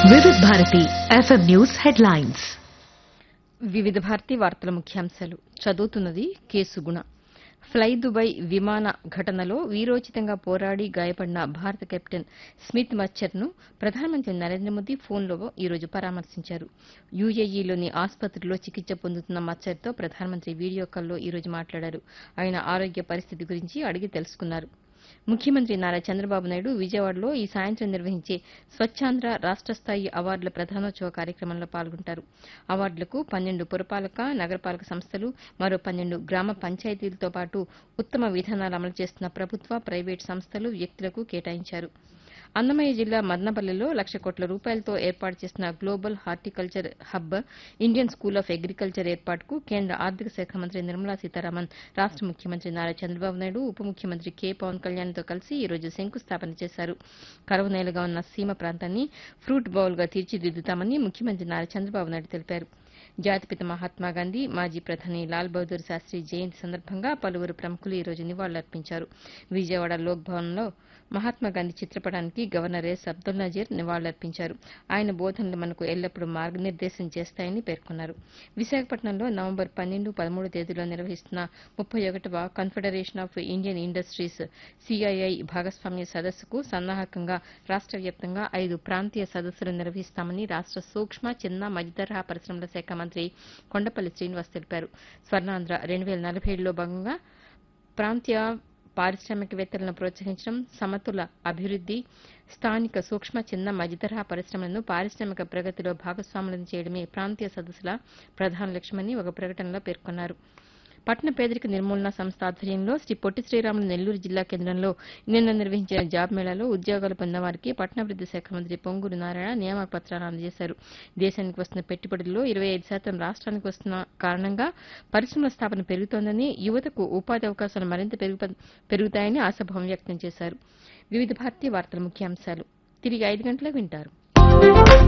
వివిధ Bharati FM news headlines వివిధ భారతి వార్తల ముఖ్యాంశాలు చదువుతున్నది కేసు గుణ ఫ్లై దుబాయ్ విమాన ఘటనలో వీరోచితంగా పోరాడి గాయపడిన భారత కెప్టెన్ స్మిత్ మచ్చర్ను ప్రధానమంత్రి నరేంద్ర మోదీ ఫోన్లో ఈరోజు పరామర్శించారు యూఏఈలోని ఆసుపత్రిలో చికిత్స పొందుతున్న మచ్చర్తో ప్రధానమంత్రి వీడియో కాల్లో ఈరోజు మాట్లాడారు ఆయన ఆరోగ్య పరిస్థితి గురించి అడిగి తెలుసుకున్నారు ముఖ్యమంత్రి నారా చంద్రబాబు నాయుడు విజయవాడలో ఈ సాయంత్రం నిర్వహించే స్వచ్ఛాంధ్ర రాష్ట స్థాయి అవార్డుల ప్రధానోత్సవ కార్యక్రమంలో పాల్గొంటారు అవార్డులకు పన్నెండు పురపాలక నగరపాలక సంస్థలు మరో పన్నెండు గ్రామ పంచాయతీలతో పాటు ఉత్తమ విధానాలు అమలు చేస్తున్న ప్రభుత్వ ప్రైవేటు సంస్థలు వ్యక్తులకు కేటాయించారు అన్నమయ్య జిల్లా మదనపల్లిలో లక్ష కోట్ల రూపాయలతో ఏర్పాటు చేసిన global horticulture hub Indian school of agriculture ఏర్పాటుకు కేంద్ర ఆర్థిక శాఖ మంత్రి నిర్మలా సీతారామన్ రాష్ట ముఖ్యమంత్రి నారా చంద్రబాబు నాయుడు ఉప ముఖ్యమంత్రి కె పవన్ కళ్యాణ్తో కలిసి ఈ రోజు శంకుస్థాపన చేశారు కరువు నేలగా ఉన్న సీమ ప్రాంతాన్ని ఫ్రూట్ బౌల్గా తీర్చిదిద్దుతామని ముఖ్యమంత్రి నారా చంద్రబాబు నాయుడు తెలిపారు జాతిపిత మహాత్మాగాంధీ మాజీ ప్రధాని లాల్ బహదూర్ శాస్త్రి జయంతి సందర్భంగా పలువురు ప్రముఖులు ఈ రోజు నివాళులర్పించారు విజయవాడ లోక్ భవన్లో మహాత్మాగాంధీ చిత్రపటానికి గవర్నర్ ఎస్ అబ్దుల్ నజీర్ నివాళులర్పించారు ఆయన బోధనలు మనకు ఎల్లప్పుడూ మార్గనిర్దేశం చేస్తాయని పేర్కొన్నారు విశాఖపట్నంలో నవంబర్ పన్నెండు పదమూడు తేదీలో నిర్వహిస్తున్న ముప్పై ఒకటవ confederation of Indian industries CII భాగస్వామ్య సదస్సుకు సన్నాహకంగా రాష్ట వ్యాప్తంగా ఐదు ప్రాంతీయ సదస్సులు నిర్వహిస్తామని రాష్ట సూక్ష్మ చిన్న మధ్యతరహా పరిశ్రమల శాఖ మంత్రి కొండపల్లి శ్రీనివాస్ తెలిపారు స్వర్ణాంధ్ర రెండు వేల నలభై ఏడులో భాగంగా ప్రాంతీయ పారిశ్రామికవేత్తలను ప్రోత్సహించడం సమతుల అభివృద్ది స్థానిక సూక్ష్మ చిన్న మధ్యతరహా పరిశ్రమలను పారిశ్రామిక ప్రగతిలో భాగస్వాములను చేయడమే ప్రాంతీయ సదస్సుల ప్రధాన లక్ష్యమని ఒక ప్రకటనలో పేర్కొన్నారు పట్టణ పేదరిక నిర్మూలన సంస్థ ఆధ్వర్యంలో శ్రీ పొట్టి శ్రీరాములు నెల్లూరు జిల్లా కేంద్రంలో నిన్న నిర్వహించిన జాబ్ మేళాలో ఉద్యోగాలు పొందిన వారికి పట్టణాభివృద్ది శాఖ మంత్రి పొంగూరు నారాయణ నియామక పత్రాలు అందజేశారు దేశానికి వస్తున్న పెట్టుబడుల్లో ఇరవై ఐదు శాతం రాష్ట్రానికి వస్తున్న కారణంగా పరిశ్రమల స్థాపన పెరుగుతోందని యువతకు ఉపాధి అవకాశాలు మరింత పెరుగు- పెరుగుతాయని ఆశాభావం వ్యక్తం చేశారు వివిధ భారతీయ వార్తల ముఖ్యాంశాలు తిరిగి ఐదు గంటలకు వింటారు